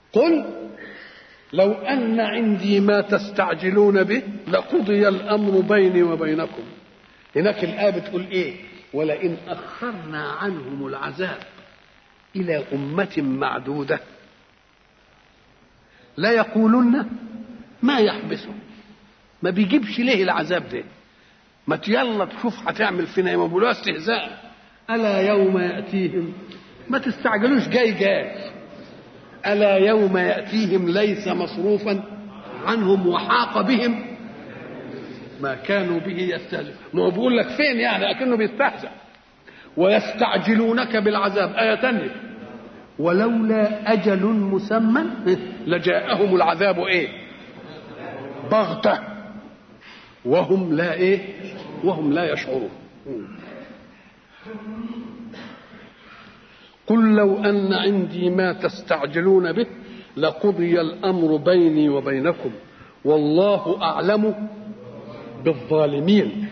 قل لو أن عندي ما تستعجلون به لقضي الأمر بيني وبينكم هناك الآية بتقول إيه ولئن أخرنا عنهم العذاب إلى أمة معدودة لا يقولن ما يحبسه ما بيجيبش ليه العذاب ده ما يلا تشوف هتعمل فينا ما بيقولوها استهزاء ألا يوم يأتيهم ما تستعجلوش جاي جاي ألا يوم يأتيهم ليس مصروفا عنهم وحاق بهم ما كانوا به يستهزئون ما هو بيقول لك فين يعني أكنه بيستهزأ ويستعجلونك بالعذاب آية تانية ولولا أجل مسمى لجاءهم العذاب إيه بغتة وهم لا إيه وهم لا يشعرون قل لو أن عندي ما تستعجلون به لقضي الأمر بيني وبينكم والله أعلم بالظالمين